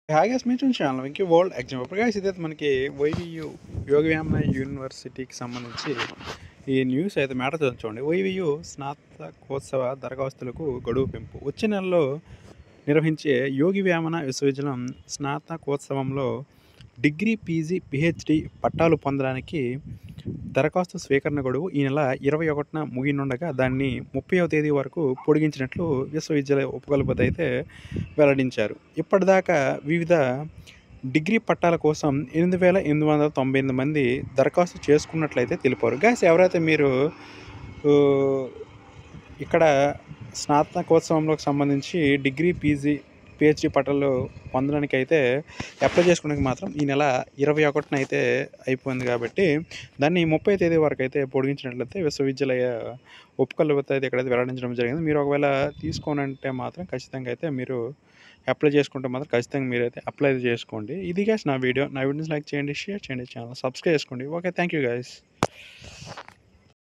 హ్యాగస్ మీ channel Venky world exam ఇప్పుడు guys ఇదైతే మనకి వైవియు యోగ వ్యాయామ యూనివర్సిటీకి సంబంధించి ఈ న్యూస్ అయితే మ్యాటర్ చూడండి వైవియు స్నాతకోత్సవ దరఖాస్తులకు గడువు పెంపు వచ్చే నెలలో నిర్వహించే యోగి వేమన విశ్వవిద్యాలయం స్నాతకోత్సవంలో డిగ్రీ పీజీ పిహెచ్డి పట్టాలు పొందడానికి దరఖాస్తు స్వీకరణ గడువు ఈ నెల ఇరవై ఒకటిన ముగినుండగా దాన్ని ముప్పైవ తేదీ వరకు పొడిగించినట్లు విశ్వవిద్యాలయ ఉపకులపతి అయితే వెల్లడించారు ఇప్పటిదాకా వివిధ డిగ్రీ పట్టాల కోసం ఎనిమిది వేల ఎనిమిది వందల తొంభై ఎనిమిది మంది దరఖాస్తు చేసుకున్నట్లయితే తెలిపారు గ్యాస్ ఎవరైతే మీరు ఊ, ఇక్కడ స్నాతకోత్సవంలోకి సంబంధించి డిగ్రీ పీజీ పిహెచ్డి పట్టాలు పొందడానికి అయితే అప్లై చేసుకోవడానికి మాత్రం ఈ నెల ఇరవై ఒకటిన అయితే అయిపోయింది కాబట్టి దాన్ని ముప్పై తేదీ వరకు అయితే పొడిగించినట్లయితే విశ్వవిద్యాలయ ఉపకులపతి అయితే ఇక్కడైతే వెల్లడించడం జరిగింది మీరు ఒకవేళ తీసుకోనంటే మాత్రం ఖచ్చితంగా అయితే మీరు అప్లై చేసుకుంటే మాత్రం ఖచ్చితంగా మీరైతే అప్లై చేసుకోండి ఇది గైస్ నా వీడియో నా వీడియోస్ లైక్ చేయండి షేర్ చేయండి ఛానల్ సబ్స్క్రైబ్ చేసుకోండి ఓకే థ్యాంక్ యూ గైస్